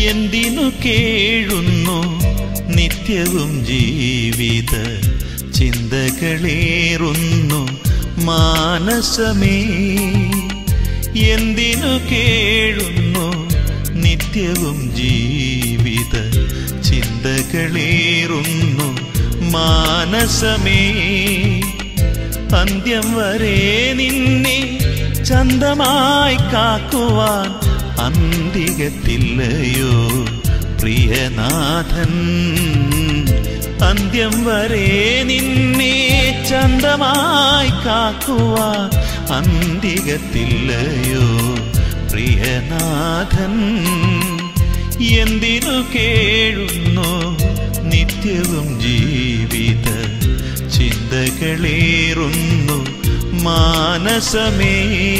എന്തിനു കേഴുന്നു നിത്യവും ജീവിത ചിന്തകളേറുന്നു മാനസമേ എന്തിനു കേഴുന്നു നിത്യവും ജീവിത ചിന്തകളേറുന്നു മാനസമേ അന്ത്യം വരെ നിന്നെ ചന്തമായി കാക്കുവാൻ അന്തികത്തില്ലയോ പ്രിയനാഥൻ അന്ത്യം വരെ നിന്നെ ചന്തമായി കാക്കുവാൻ അന്തികത്തില്ലയോ പ്രിയനാഥൻ എന്തിനു കേഴുന്നു നിത്യവും ജീവിത ചിന്തകളേറുന്നു മാനസമേ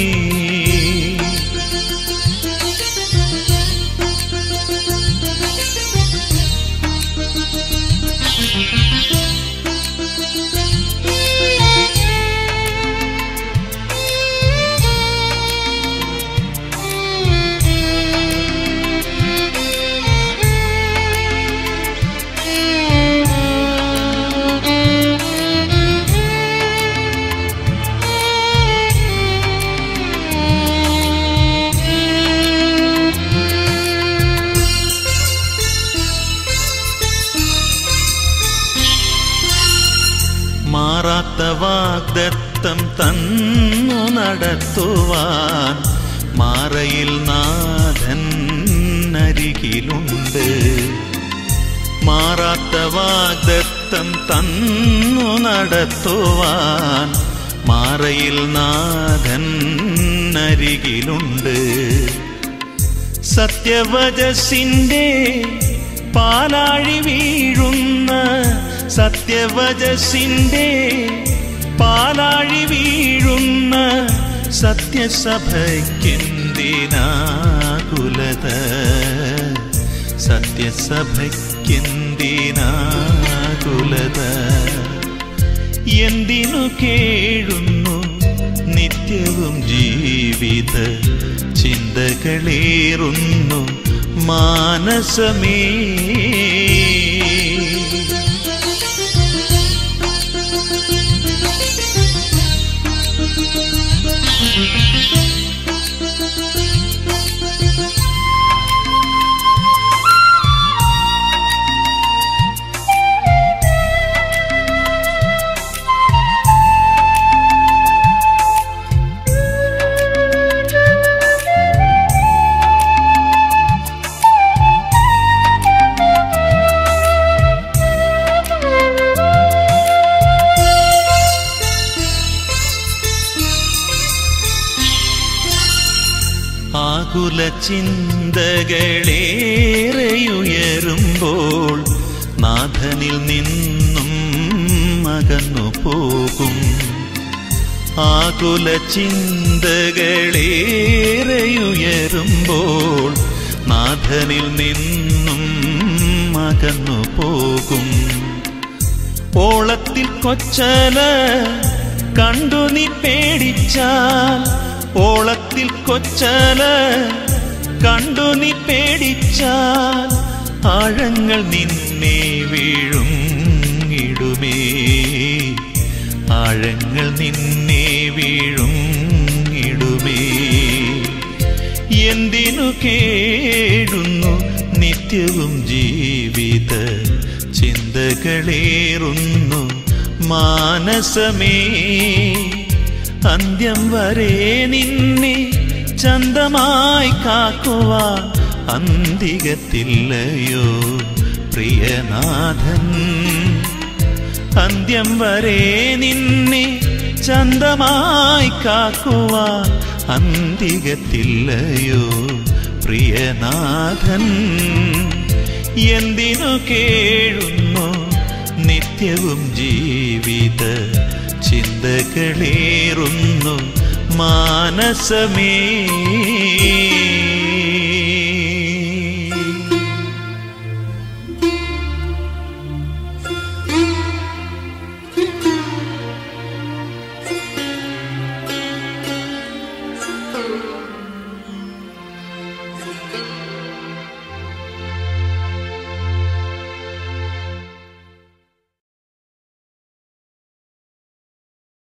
മാറാത്ത വാഗ്ദത്തം തന്നു നടത്തുവാൻ മാറയിൽ നാഥൻ അരികിലുണ്ട് മാറാത്ത വാഗ്ദത്തം തന്നു നടത്തുവാൻ മാറയിൽ നാഥൻ അരികിലുണ്ട് സത്യവചസിന്റെ പാലാഴി വീഴുന്ന സത്യവചസിന്റെ പാലാഴി വീഴുന്ന സത്യസഭയ്ക്കെന്തിനാകുലത സത്യസഭയ്ക്കെന്തിനാകുലത എന്തിനു കേഴുന്നു നിത്യവും ജീവിത ചിന്തകളേറുന്നു മാനസമേ ആകുല ചിന്തകളേറെയുയരുമ്പോൾ നാഥനിൽ നിന്നും അകന്നു പോകും ആകുല ചിന്തകളേറെയുയരുമ്പോൾ നാഥനിൽ നിന്നും അകന്നു പോകും ഓളത്തിൽ കൊച്ചല കണ്ടു നീ പേടിച്ചാൽ ഓളത്തിൽ കൊച്ചല കണ്ടു നീ പേടിച്ചാൽ ആഴങ്ങൾ നിന്നെ വീഴും ഇടുമേ ആഴങ്ങൾ നിന്നെ വീഴും ഇടുമേ എന്തിനു കേടുന്നു നിത്യവും ജീവിത ചിന്തകളേറുന്നു മാനസമേ അന്ത്യം വരെ നിന്നെ ചന്തമായി കാക്കുവാൻ അന്തികത്തില്ലയോ പ്രിയനാഥൻ അന്ത്യം വരെ നിന്നെ ചന്തമായി കാക്കുവാൻ അന്തികത്തില്ലയോ പ്രിയനാഥൻ എന്തിനു കേഴുന്നു നിത്യവും ജീവിത ചിന്തകളേറുന്നു മാനസമേ